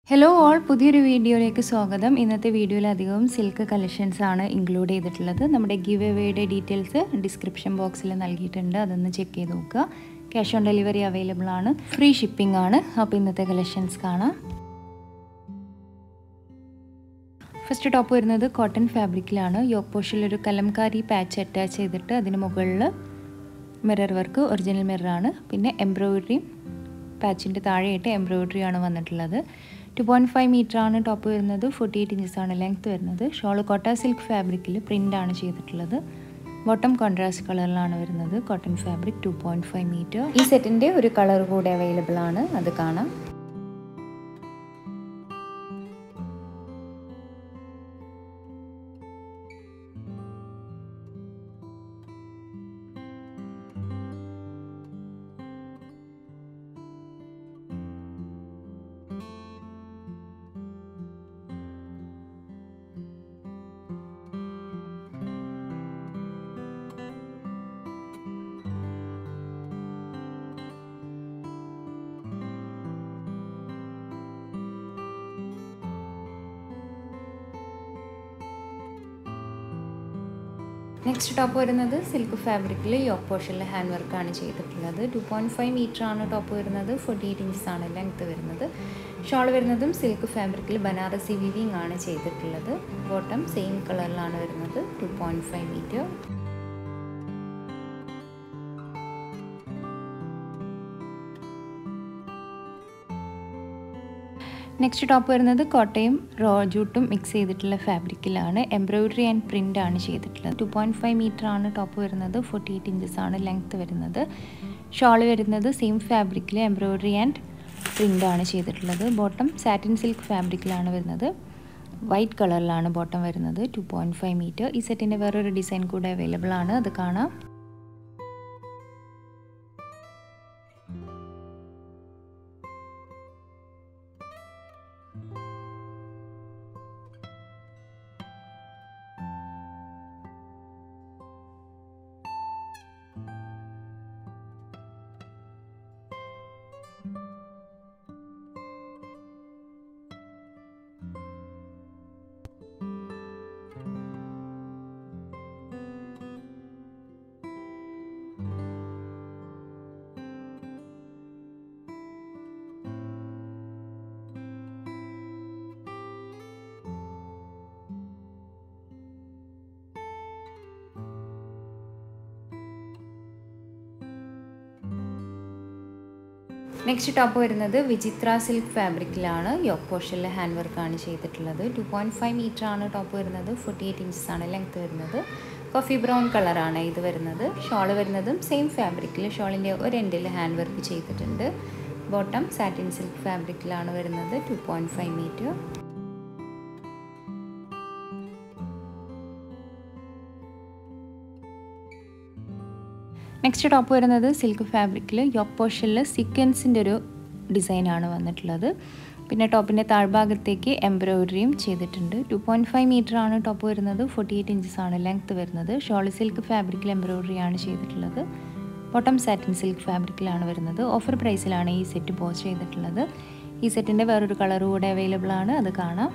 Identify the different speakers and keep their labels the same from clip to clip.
Speaker 1: hello all പുതിയൊരു വീഡിയോയിലേക്ക് സ്വാഗതം ഇന്നത്തെ വീഡിയോയിൽ അധികവും സിൽക്ക് കളക്ഷൻസ് ആണ് ഇൻക്ലൂഡ് ചെയ്തിട്ടുള്ളത് നമ്മുടെ ഗിവ് എവേയുടെ ഡീറ്റെയിൽസ് ഡിസ്ക്രിപ്ഷൻ ബോക്സിൽ നൽകിയിട്ടുണ്ട് അതൊന്ന് ചെക്ക് ചെയ്ത് നോക്കുക ക്യാഷ് ഓൺ ഡെലിവറി അവൈലബിൾ ആണ് ഫ്രീ ഷിപ്പിംഗ് ആണ് അപ്പോൾ ഇന്നത്തെ കളക്ഷൻസ് കാണാം ഫസ്റ്റ് ടോപ്പ് വരുന്നത് കോട്ടൺ ഫാബ്രിക്കിലാണ് യോക്ക് പോഷനിൽ ഒരു കലംകാരി പാച്ച് അറ്റാച്ച് ചെയ്തിട്ട് അതിന് മുകളിൽ മിറർ വർക്ക് ഒറിജിനൽ മിററാണ് പിന്നെ എംബ്രോയിഡറിയും പാച്ചിൻ്റെ താഴെയായിട്ട് എംബ്രോയിഡറി ആണ് വന്നിട്ടുള്ളത് ടു പോയിൻറ്റ് ഫൈവ് മീറ്റർ ആണ് ടോപ്പ് വരുന്നത് ഫോർട്ടി എയ്റ്റ് ഇഞ്ചസ് ആണ് ലെങ്ത് വരുന്നത് ഷോൾ കോട്ട സിൽക്ക് ഫാബ്രിക്കിൽ പ്രിൻ്റ് ആണ് ചെയ്തിട്ടുള്ളത് ബോട്ടം കോൺട്രാസ്റ്റ് കളറിലാണ് വരുന്നത് cotton fabric two point five metre ഈ സെറ്റിൻ്റെ ഒരു കളർ കൂടെ അവൈലബിൾ ആണ് അത് കാണാം നെക്സ്റ്റ് ടോപ്പ് വരുന്നത് സിൽക്ക് ഫാബ്രിക്കിൽ യോക്ക് പോർഷനിൽ ഹാൻഡ് വർക്കാണ് ചെയ്തിട്ടുള്ളത് ടു പോയിൻറ്റ് ഫൈവ് മീറ്റർ ആണ് ടോപ്പ് വരുന്നത് ഫോർട്ടി എയ്റ്റ് ഇഞ്ചസ് ആണ് ലെങ്ത് വരുന്നത് ഷോൾ വരുന്നതും സിൽക്ക് ഫാബ്രിക്കിൽ ബനാറസി വിവിങ് ആണ് ചെയ്തിട്ടുള്ളത് ബോട്ടം സെയിം കളറിലാണ് വരുന്നത് two point five metre next top വരുന്നത് കോട്ടയും റോ ജൂട്ടും മിക്സ് ചെയ്തിട്ടുള്ള ഫാബ്രിക്കിലാണ് എംബ്രോയിഡറി ആൻഡ് പ്രിൻ്റ് ആണ് ചെയ്തിട്ടുള്ളത് ടു പോയിൻറ്റ് ഫൈവ് മീറ്റർ ആണ് ടോപ്പ് വരുന്നത് ഫോർട്ടി എയ്റ്റ് ഇഞ്ചസ് ആണ് ലെങ്ത്ത് വരുന്നത് ഷോൾ വരുന്നത് സെയിം ഫാബ്രിക്കിൽ എംബ്രോയിഡറി ആൻഡ് പ്രിൻ്റ് ആണ് ചെയ്തിട്ടുള്ളത് ബോട്ടം സാറ്റിൻ സിൽക്ക് ഫാബ്രിക്കിലാണ് വരുന്നത് വൈറ്റ് കളറിലാണ് ബോട്ടം വരുന്നത് ടു പോയിൻറ്റ് ഫൈവ് മീറ്റർ ഈ സെറ്റിൻ്റെ വേറൊരു ഡിസൈൻ കൂടെ അവൈലബിൾ ആണ് അത് കാണാം നെക്സ്റ്റ് ടോപ്പ് വരുന്നത് വിചിത്ര സിൽക്ക് ഫാബ്രിക്കിലാണ് യോക്ക് പോർഷനിൽ ഹാൻഡ് വർക്കാണ് ചെയ്തിട്ടുള്ളത് ടു പോയിൻറ്റ് ഫൈവ് മീറ്റർ ആണ് ടോപ്പ് വരുന്നത് ഫോർട്ടി എയ്റ്റ് ഇഞ്ചസ് ആണ് ലെങ്ത് വരുന്നത് കോഫി ബ്രൗൺ കളറാണ് ഇത് വരുന്നത് ഷോൾ വരുന്നതും സെയിം ഫാബ്രിക്കിൽ ഷോളിൻ്റെ ഒരു എൻഡിൽ ഹാൻഡ് വർക്ക് ചെയ്തിട്ടുണ്ട് ബോട്ടം സാറ്റിൻ സിൽക്ക് ഫാബ്രിക്കിലാണ് വരുന്നത് two point five metre next top വരുന്നത് സിൽക്ക് ഫാബ്രിക്കിൽ യോക്ക് പോർഷനിൽ സീക്വൻസിൻ്റെ ഒരു ഡിസൈനാണ് വന്നിട്ടുള്ളത് പിന്നെ ടോപ്പിൻ്റെ താഴ്ഭാഗത്തേക്ക് എംബ്രോയിഡറിയും ചെയ്തിട്ടുണ്ട് ടു പോയിൻറ്റ് ഫൈവ് മീറ്റർ ആണ് ടോപ്പ് വരുന്നത് ഫോർട്ടി എയ്റ്റ് ഇഞ്ചസ് ആണ് ലെങ്ത്ത് വരുന്നത് ഷോളി സിൽക്ക് ഫാബ്രിക്കിൽ എംബ്രോയിഡറി ആണ് ചെയ്തിട്ടുള്ളത് ബോട്ടം സാറ്റിൻ സിൽക്ക് ഫാബ്രിക്കിലാണ് വരുന്നത് ഓഫർ പ്രൈസിലാണ് ഈ സെറ്റ് പോസ്റ്റ് ചെയ്തിട്ടുള്ളത് ഈ സെറ്റിൻ്റെ വേറൊരു കളർ കൂടെ അവൈലബിൾ ആണ് അത് കാണാം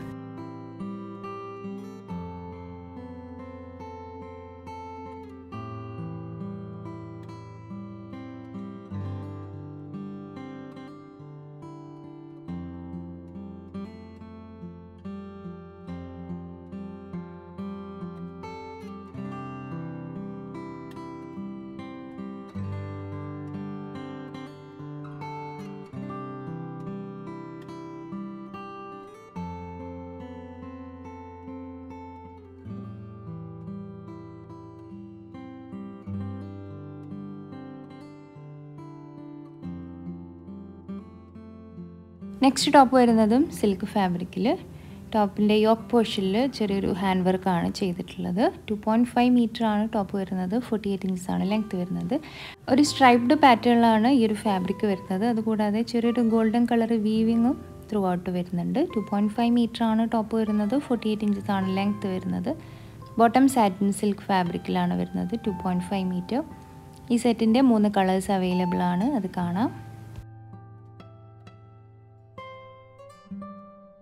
Speaker 1: നെക്സ്റ്റ് ടോപ്പ് വരുന്നതും സിൽക്ക് ഫാബ്രിക്കിൽ ടോപ്പിൻ്റെ യോക്ക് പോർഷനിൽ ചെറിയൊരു ഹാൻഡ് വർക്കാണ് ചെയ്തിട്ടുള്ളത് ടു പോയിൻറ്റ് ഫൈവ് മീറ്റർ ആണ് ടോപ്പ് വരുന്നത് ഫോർട്ടി എയ്റ്റ് ഇഞ്ചസ് ആണ് ലെങ്ത് വരുന്നത് ഒരു സ്ട്രൈപ്ഡ് പാറ്റേണിലാണ് ഈ ഒരു ഫാബ്രിക് വരുന്നത് അതുകൂടാതെ ചെറിയൊരു ഗോൾഡൻ കളർ വീവിങ്ങും ത്രൂ ഔട്ട് വരുന്നുണ്ട് ടു പോയിൻറ്റ് ഫൈവ് മീറ്റർ ആണ് ടോപ്പ് വരുന്നത് ഫോർട്ടി എയ്റ്റ് ഇഞ്ചസ് ആണ് ലെങ്ത് വരുന്നത് ബോട്ടം സാറ്റിൻ സിൽക്ക് ഫാബ്രിക്കിലാണ് വരുന്നത് ടു പോയിൻറ്റ് ഫൈവ് മീറ്റർ ഈ സെറ്റിൻ്റെ മൂന്ന് കളേഴ്സ് അവൈലബിൾ ആണ് അത് കാണാം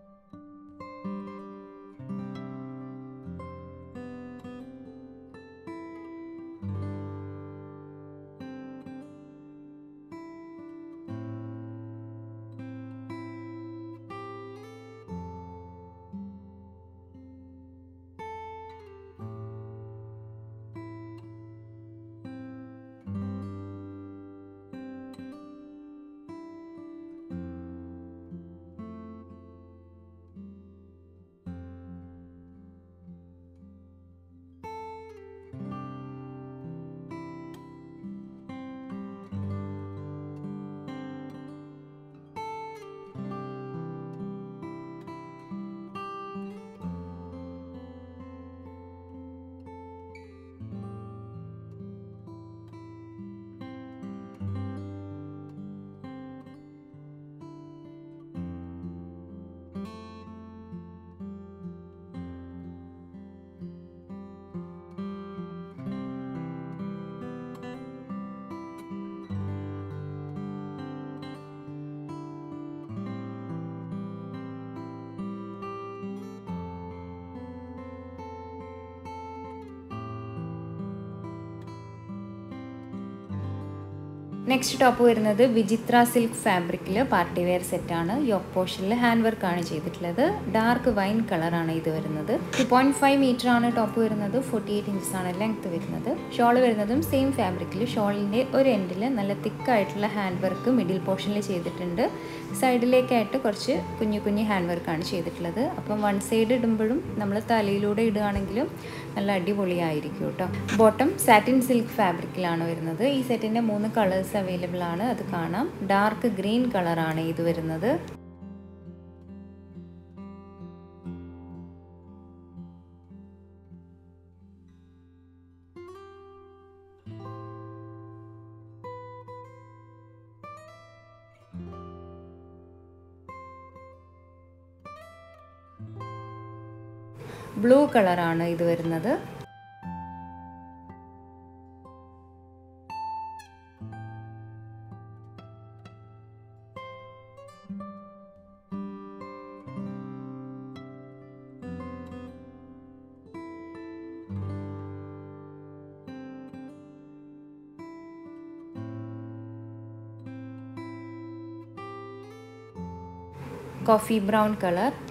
Speaker 1: നെക്സ്റ്റ് ടോപ്പ് വരുന്നത് വിചിത്ര സിൽക്ക് ഫാബ്രിക്കിൽ പാർട്ടി വെയർ സെറ്റാണ് യോക്ക് പോർഷനിൽ ഹാൻഡ് വർക്കാണ് ചെയ്തിട്ടുള്ളത് ഡാർക്ക് വൈൻ കളറാണ് ഇത് വരുന്നത് ടു പോയിൻറ്റ് ഫൈവ് മീറ്റർ ആണ് ടോപ്പ് വരുന്നത് ഫോർട്ടി എയ്റ്റ് ഇഞ്ചസ് ആണ് ലെങ്ത് വരുന്നത് ഷോൾ വരുന്നതും സെയിം ഫാബ്രിക്കിൽ ഷോളിൻ്റെ ഒരു എൻഡിൽ നല്ല തിക്കായിട്ടുള്ള ഹാൻഡ് വർക്ക് മിഡിൽ പോർഷനിൽ ചെയ്തിട്ടുണ്ട് സൈഡിലേക്കായിട്ട് കുറച്ച് കുഞ്ഞു കുഞ്ഞു ഹാൻഡ് വർക്കാണ് ചെയ്തിട്ടുള്ളത് അപ്പം വൺ സൈഡ് ഇടുമ്പോഴും നമ്മൾ തലയിലൂടെ ഇടുകയാണെങ്കിലും നല്ല അടിപൊളിയായിരിക്കും കേട്ടോ ബോട്ടം സാറ്റിൻ സിൽക്ക് ഫാബ്രിക്കിലാണ് വരുന്നത് ഈ സെറ്റിൻ്റെ മൂന്ന് കളേഴ്സ് അവൈലബിൾ ആണ് അത് കാണാം ഡാർക്ക് ഗ്രീൻ കളറാണ് ഇത് വരുന്നത് ബ്ലൂ കളറാണ് ഇത് വരുന്നത് കോഫി ബ്രൗൺ കളർ